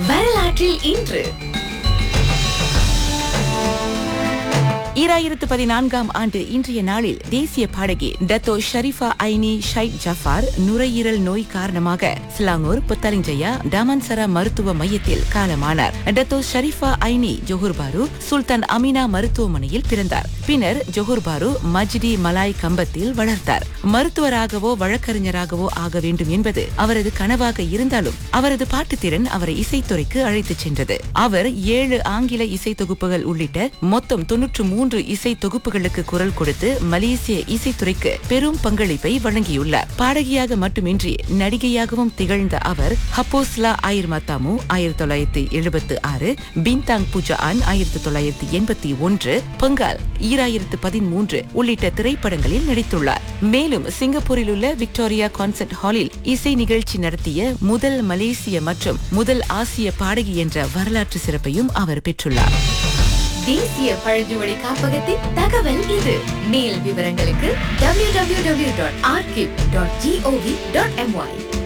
வரலாற்றில் இன்று ஈராயிரத்து பதினான்காம் ஆண்டு இன்றைய நாளில் தேசிய பாடகி Dato Sharifah Aini Shaik Jaafar நுரையீரல் நோய் காரணமாக சிலாங்கூர் புத்தலிஞ்சயா டாமன்சரா மருத்துவ மையத்தில் காலமானார் டத்தோ ஷரீஃபா ஐனி ஜொஹூர் பாரு சுல்தான் அமினா மருத்துவமனையில் பிறந்தார் பின்னர் ஜொஹூர் பாரு மஜ்டி மலாய் கம்பத்தில் வளர்த்தார் மருத்துவராகவோ வழக்கறிஞராகவோ ஆக வேண்டும் என்பது அவரது கனவாக இருந்தாலும் அவரது பாட்டுத்திறன் அவரை இசைத்துறைக்கு அழைத்துச் சென்றது அவர் ஏழு ஆங்கில இசை தொகுப்புகள் உள்ளிட்ட மொத்தம் தொன்னூற்று மூன்று இசை தொகுப்புகளுக்கு குரல் கொடுத்து மலேசிய இசைத்துறைக்கு பெரும் பங்களிப்பை வழங்கியுள்ளார் பாடகியாக மட்டுமின்றி நடிகையாகவும் திகழ்ந்த அவர் ஹப்போஸ்லா ஆயிர் மத்தாமு ஆயிரத்தி தொள்ளாயிரத்தி எழுபத்து ஆறு பின்தாங் புஜான் ஆயிரத்தி தொள்ளாயிரத்தி எண்பத்தி ஒன்று பொங்கால் ஈராயிரத்து பதிமூன்று உள்ளிட்ட திரைப்படங்களில் நடித்துள்ளார் மேலும் சிங்கப்பூரில் உள்ள விக்டோரியா கான்சர்ட் ஹாலில் இசை நிகழ்ச்சி நடத்திய முதல் மலேசிய மற்றும் முதல் ஆசிய பாடகி என்ற வரலாற்று சிறப்பையும் அவர் பெற்றுள்ளார் தேசிய பழங்குடி காப்பகத்தின் தகவல் இது மேல் விவரங்களுக்கு www.archive.gov.my